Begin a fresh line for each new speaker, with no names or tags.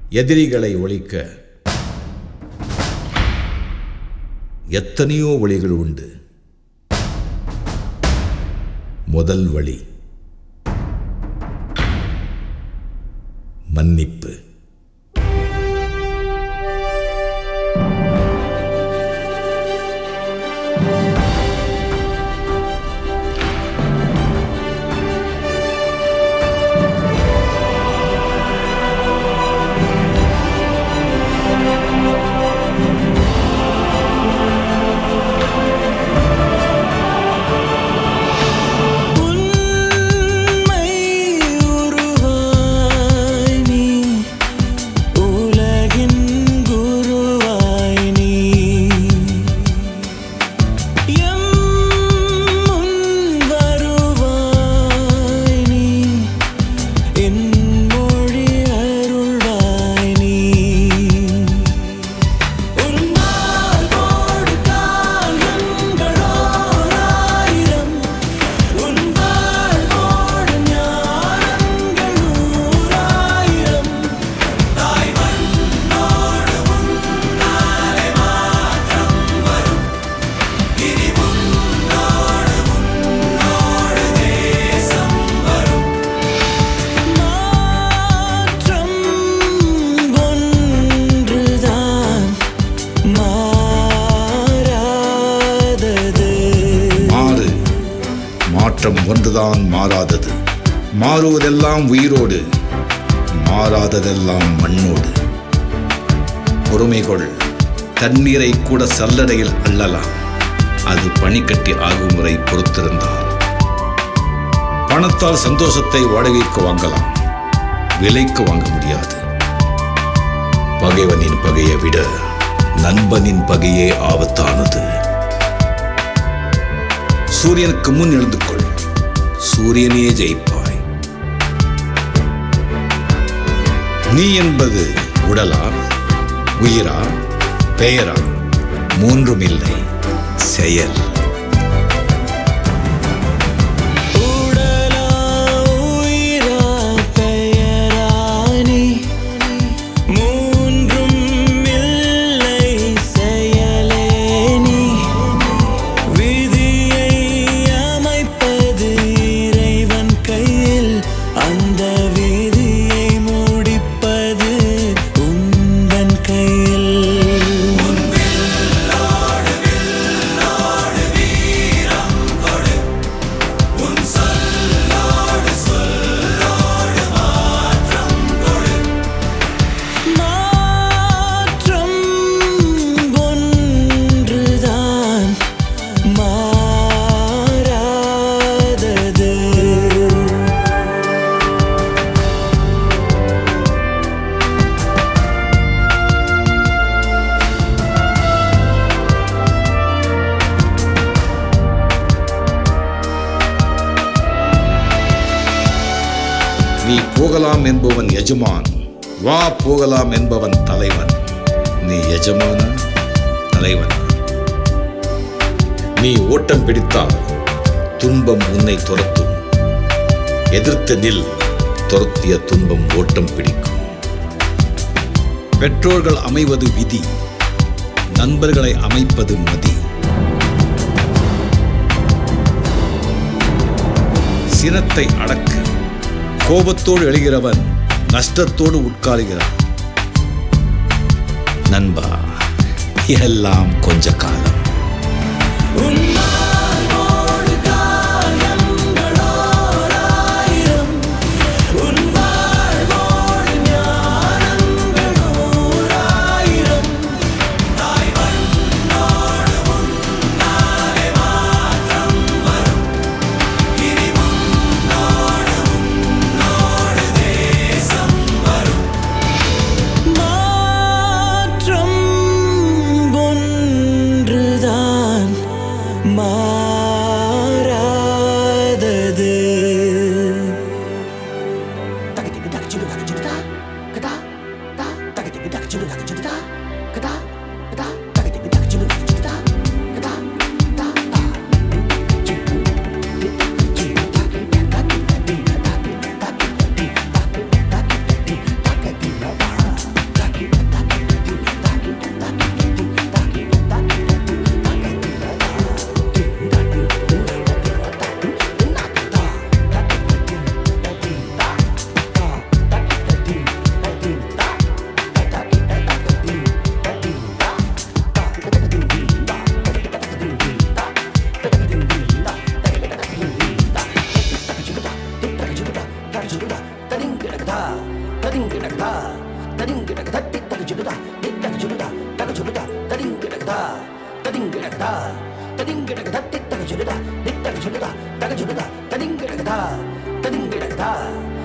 எதிரிகளை ஒழிக்க எத்தனையோ வழிகள் உண்டு முதல் வழி மன்னிப்பு
உண்மை உருவாய் நீ உலகின் குருவாய் நீ எம் முன் வருவாய் நீ என் மொழி அருள்வாய் நீ உன்னால் கோடு காயங்களோராயிரம் உன் வாழ்வோடு ஞானங்கள் நூறாயிரம் தாய் மண்ணோடு உன்னாலே மாற்றம் வரும் இனி உன்னோடு உன்னோடு தேசம் வரும் மாற்றம் ஒன்றுதான் மாறாதது
மாறு மாற்றம் ஒன்றுதான் மாறாதது மாறுவதெல்லாம் உயிரோடு மாறாததெல்லாம் மண்ணோடு பொறுமை கொள் தண்ணீரை கூட சல்லடையில் அள்ளலாம் அது பனிக்கட்டி ஆகும் முறை பொறுத்திருந்தால் பணத்தால் சந்தோஷத்தை வாடகைக்கு வாங்கலாம் விலைக்கு வாங்க முடியாது பகைவனின் பகையை விட நண்பனின் பகையே ஆபத்தானது சூரியனுக்கு முன் எழுந்து கொள் சூரியனே ஜெயிப்பாய் நீ என்பது உடலா உயிரா பெயரா மூன்றும் இல்லை செயல்
உடலா உயிரா பெயரானி மூன்றும் இல்லை செயலேனி விதியை அமைப்பது இறைவன் கையில் அந்த விதியை முடிப்பது உந்தன் கையில் மாற்றம் ஒன்றுதான் மாறாதது
நீ போகலாம் என்பவன் எஜமான் வா போகலாம் என்பவன் தலைவன் நீ எஜமான தலைவன் நீ ஓட்டம் பிடித்தால் துன்பம் உன்னை துரத்தும் எதிர்த்து நில் துரத்திய துன்பம் ஓட்டம் பிடிக்கும் பெற்றோர்கள் அமைவது விதி நண்பர்களை அமைப்பது மதி சினத்தை அடக்கு கோபத்தோடு எழுகிறவன் நஷ்டத்தோடு உட்காருகிறான் நண்பா எல்லாம் கொஞ்ச காலம்
உன்னாலோடு காயங்களோராயிரம் உன் வாழ்வோடு ஞானங்கள் நூறாயிரம் தாய் மண்ணோடு உன்னாலே மாற்றம் வரும் இனி உன்னோடு உன்னோடு தேசம் வரும் மாற்றம் ஒன்றுதான் மாறாதது
தடிங்கிடகதா தடிங்கிடக தட்டி தக சுடுதா நித்தக சுடுதா தக சுடுதா தடிங்கிடகதா தடிங்கிடகதா தடிங்கிடக தட்டி தக சுடுதா நித்தக சுடுதா தக சுடுதா தடிங்கிடகதா தடிங்கிடகதா